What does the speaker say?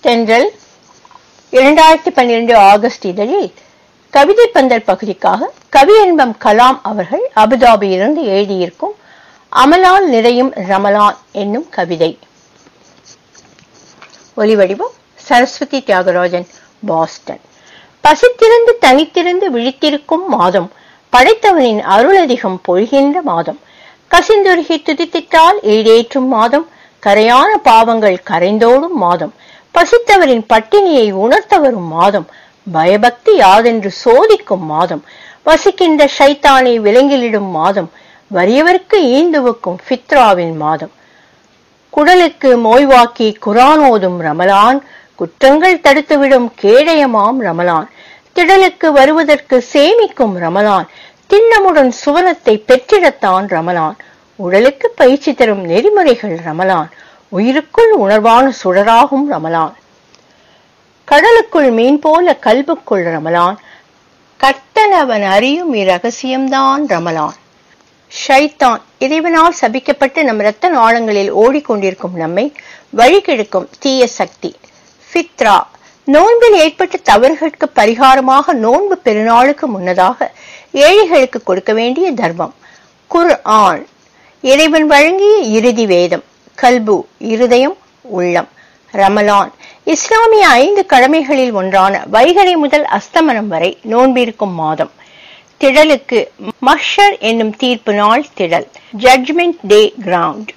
தென்றல் இரண்டாயிரத்தி பன்னிரண்டு ஆகஸ்ட் இதழில் கவிதை பந்தல் பகுதிக்காக கவியன்பம் கலாம் அவர்கள் அபுதாபியிலிருந்து எழுதியிருக்கும் அமலால் நிறையும் ரமலான் என்னும் கவிதை ஒலிவடிவம் சரஸ்வதி தியாகராஜன் பாஸ்டன் பசித்திருந்து தனித்திருந்து விழித்திருக்கும் மாதம் படைத்தவனின் அருளதிகம் பொழிகின்ற மாதம் கசிந்துருகி துதித்திட்டால் ஈடேற்றும் மாதம் கரையான பாவங்கள் கரைந்தோடும் மாதம் பசித்தவரின் பட்டினியை உணர்த்த வரும் மாதம் பயபக்தி யாதென்று சோதிக்கும் மாதம் வசிக்கின்ற ஷைத்தானை விலங்கிலிடும் மாதம் வறியவருக்கு ஈந்துவுக்கும் ஃபித்ராவின் மாதம் குடலுக்கு மோய்வாக்கி குரானோதும் ரமலான் குற்றங்கள் தடுத்துவிடும் கேடயமாம் ரமலான் திடலுக்கு வருவதற்கு சேமிக்கும் ரமலான் திண்ணமுடன் சுவனத்தை பெற்றிடத்தான் ரமலான் உடலுக்கு பயிற்சி தரும் நெறிமுறைகள் ரமலான் உயிருக்குள் உணர்வான சுடராகும் ரமலான் கடலுக்குள் மீன் போல கல்புக்குள் ரமலான் கட்டனவன் அறியும் இரகசியம்தான் ரமலான் ஷைத்தான் இறைவனால் சபிக்கப்பட்டு நம் இரத்த நாளங்களில் ஓடிக்கொண்டிருக்கும் நம்மை வழிகெடுக்கும் தீய சக்தி ஃபித்ரா நோன்பில் ஏற்பட்ட தவறுகளுக்கு பரிகாரமாக நோன்பு பெருநாளுக்கு முன்னதாக ஏழைகளுக்கு கொடுக்க வேண்டிய தர்மம் குர் ஆன் இறைவன் வழங்கிய இறுதி வேதம் கல்பு இருதயம் உள்ளம் ரமலான் இஸ்லாமிய ஐந்து கடமைகளில் ஒன்றான வைகரை முதல் அஸ்தமனம் வரை நோன்பிருக்கும் மாதம் திடலுக்கு மஷர் என்னும் தீர்ப்பு நாள் திடல் ஜட்ஜ்மெண்ட் டே கிரவுண்ட்